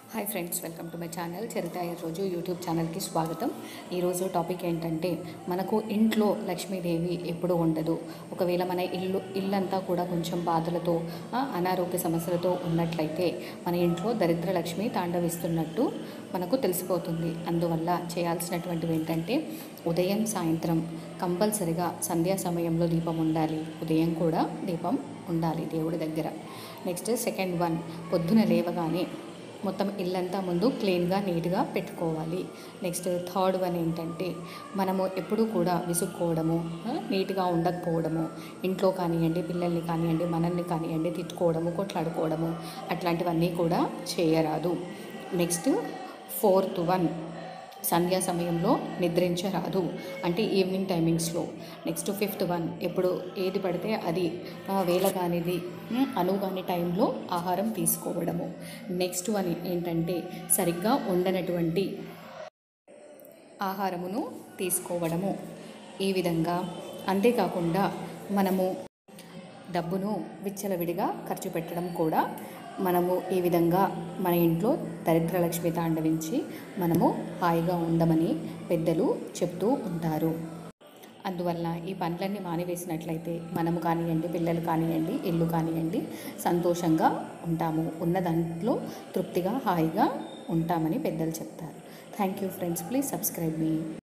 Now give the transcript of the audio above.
hi friends welcome to my channel Charitha ఈ రోజు YouTube ఛానల్కి స్వాగతం ఈరోజు టాపిక్ ఏంటంటే మనకు ఇంట్లో లక్ష్మీదేవి ఎప్పుడు ఉండదు ఒకవేళ మన ఇల్లు ఇల్లంతా కూడా కొంచెం బాధలతో ఆ, అనారోగ్య సమస్యలతో ఉన్నట్లయితే మన ఇంట్లో దరిద్ర లక్ష్మి తాండవిస్తున్నట్టు మనకు తెలిసిపోతుంది అందువల్ల చేయాల్సినటువంటివి ఏంటంటే ఉదయం సాయంత్రం కంపల్సరిగా సంధ్యా సమయంలో దీపం ఉండాలి ఉదయం కూడా దీపం ఉండాలి దేవుడి దగ్గర నెక్స్ట్ సెకండ్ వన్ పొద్దున లేవగానే మొత్తం ఇల్లంతా ముందు క్లీన్గా నీట్గా పెట్టుకోవాలి నెక్స్ట్ థర్డ్ వన్ ఏంటంటే మనము ఎప్పుడూ కూడా విసుక్కోవడము ఆ, నీట్గా ఉండకపోవడము ఇంట్లో కానివ్వండి పిల్లల్ని కానివ్వండి మనల్ని కానివ్వండి తిట్టుకోవడము కొట్లాడుకోవడము అట్లాంటివన్నీ కూడా చేయరాదు నెక్స్ట్ ఫోర్త్ వన్ సంధ్యా సమయంలో నిద్రించరాదు అంటే ఈవినింగ్ టైమింగ్స్లో నెక్స్ట్ ఫిఫ్త్ వన్ ఎప్పుడు ఏది పడితే అది ఆ, వేళ కానిది ఉమ్, అనువు కాని టైంలో ఆహారం తీసుకోవడము నెక్స్ట్ వన్ ఏంటంటే సరిగ్గా ఉండనటువంటి ఆహారమును తీసుకోవడము ఈ విధంగా అంతేకాకుండా మనము డబ్బును విచ్చలవిడిగా ఖర్చు పెట్టడం కూడా మనము ఈ విధంగా మన ఇంట్లో దరిద్ర లక్ష్మి తాండవించి మనము హాయిగా ఉండమని పెద్దలు చెప్తూ ఉంటారు అందువల్ల ఈ పనులన్నీ మానివేసినట్లయితే మనము కానివ్వండి పిల్లలు కానివ్వండి ఇల్లు కానివ్వండి సంతోషంగా ఉంటాము ఉన్న దాంట్లో తృప్తిగా హాయిగా ఉంటామని పెద్దలు చెప్తారు thank you friends please subscribe me